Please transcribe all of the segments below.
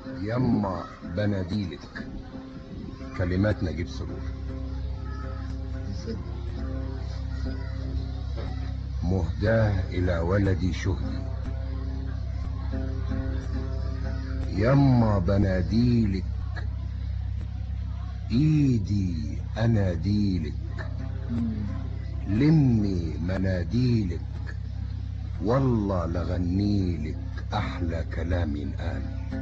يما بناديلك كلمات نجيب سرور مهداه إلى ولدي شهدي يما بناديلك ايدي اناديلك لمي مناديلك والله لغنيلك احلى كلام قال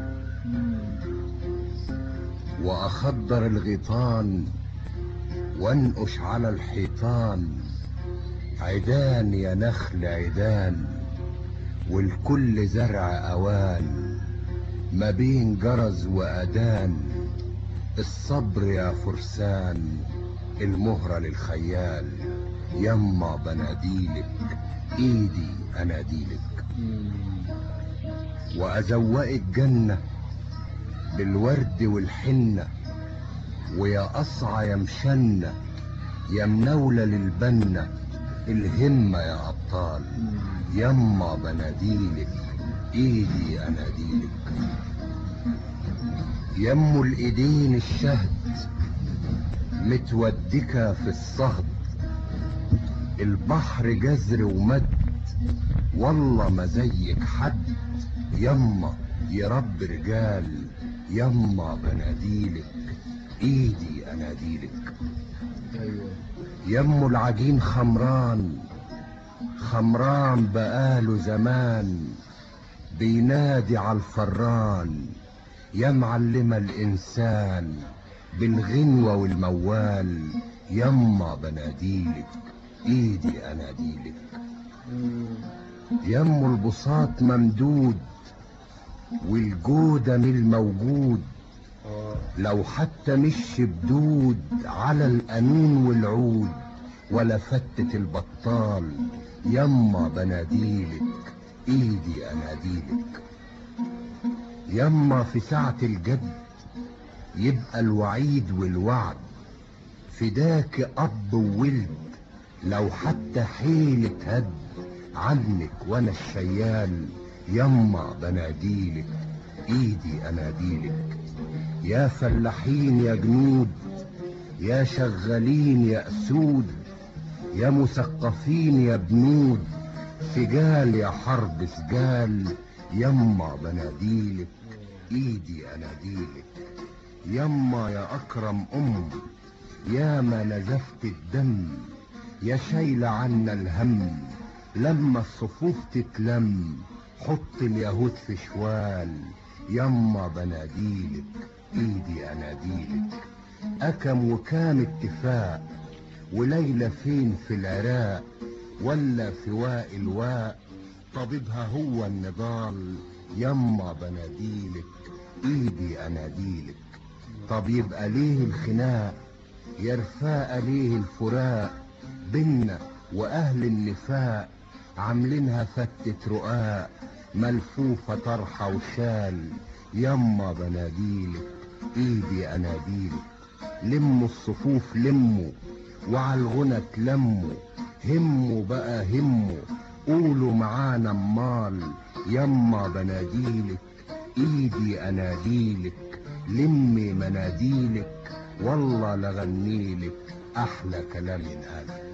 واخضر الغيطان وانقش على الحيطان عيدان يا نخل عيدان والكل زرع اوان ما بين جرز واذان الصبر يا فرسان المهرة للخيال يما بناديلك ايدي اناديلك وازوقك جنة بالورد والحنة ويا قصعة يا مشنة يا منولة للبنة الهمة يا ابطال يما بناديلك ايدي اناديلك يمو الايدين الشهد متودكة في الصهد البحر جزر ومد والله ما زيك حد يما يرب رجال يما بناديلك ايدي اناديلك ايوه يمو العجين خمران خمران بقاله زمان بينادي على الفران يا معلمة الإنسان بالغنوة والموال يما بناديلك ايدي اناديلك يم البساط ممدود والجودة من الموجود اه لو حتى مش بدود على القانون والعود ولا فتت البطال يما بناديلك ايدي اناديلك يما في ساعة الجد يبقى الوعيد والوعد فداك اب وولد لو حتى حيل هد عنك وانا الشيال يما بناديلك ايدي اناديلك يا فلاحين يا جنود يا شغالين يا اسود يا مثقفين يا بنود سجال يا حرب سجال يما بناديلك ايدي اناديلك يما يا اكرم ام يا ما نزفت الدم يا شايلة عنا الهم لما الصفوف تتلم حط اليهود في شوال يما بناديلك ايدي اناديلك اكم وكام اتفاق وليلة فين في العراق ولا في واء الواء طبيبها هو النضال يما بناديلك ايدي اناديلك طب يبقى ليه الخناق يا رفاقة ليه الفراق بينا واهل النفاق عاملينها فتة رقاق ملفوفة طرحة وشال يما بناديلك ايدي اناديلك لموا الصفوف لموا وعلى الغنى تلموا هموا بقى هموا قولوا معانا امال يما بناديلك ايدي اناديلك لمي مناديلك والله لغنيلك احلى كلام قال